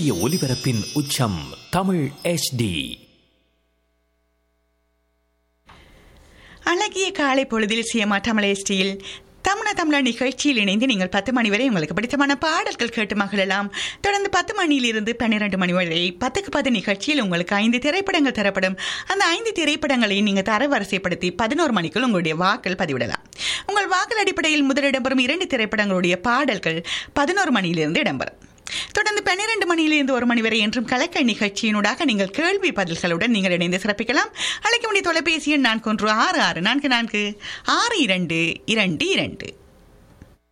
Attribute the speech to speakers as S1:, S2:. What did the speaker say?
S1: சூரிய ஒளிபரப்பின் உச்சம் தமிழ் HD
S2: அழகிய காலை பொழுதில் சிஎம்ஆ தமிழேஷ்டியில் தமிழ தமிழ நிகழ்ச்சியில் இணைந்து நீங்கள் பத்து மணி வரை உங்களுக்கு பிடித்தமான பாடல்கள் கேட்டு மகிழலாம் தொடர்ந்து பத்து மணியிலிருந்து பன்னிரண்டு மணி வரை பத்துக்கு பத்து நிகழ்ச்சியில் உங்களுக்கு ஐந்து திரைப்படங்கள் தரப்படும் அந்த ஐந்து திரைப்படங்களை நீங்கள் தரவரிசைப்படுத்தி பதினோரு மணிக்குள் உங்களுடைய வாக்கள் பதிவிடலாம் உங்கள் வாக்கள் அடிப்படையில் முதல் இடம்பெறும் இரண்டு திரைப்படங்களுடைய பாடல்கள் பதினோரு மணியிலிருந்து இடம்பெறும் தொடர்ந்து பன்னிரண்டு மணியிலிருந்து ஒரு மணி வரை என்றும் கலக்க நிகழ்ச்சியினூடாக நீங்கள் கேள்வி பதில்களுடன் நீங்கள் இணைந்து சிறப்பிக்கலாம் அழைக்க வேண்டிய தொலைபேசி எண் நான்கு ஒன்று ஆறு ஆறு நான்கு நான்கு ஆறு இரண்டு இரண்டு இரண்டு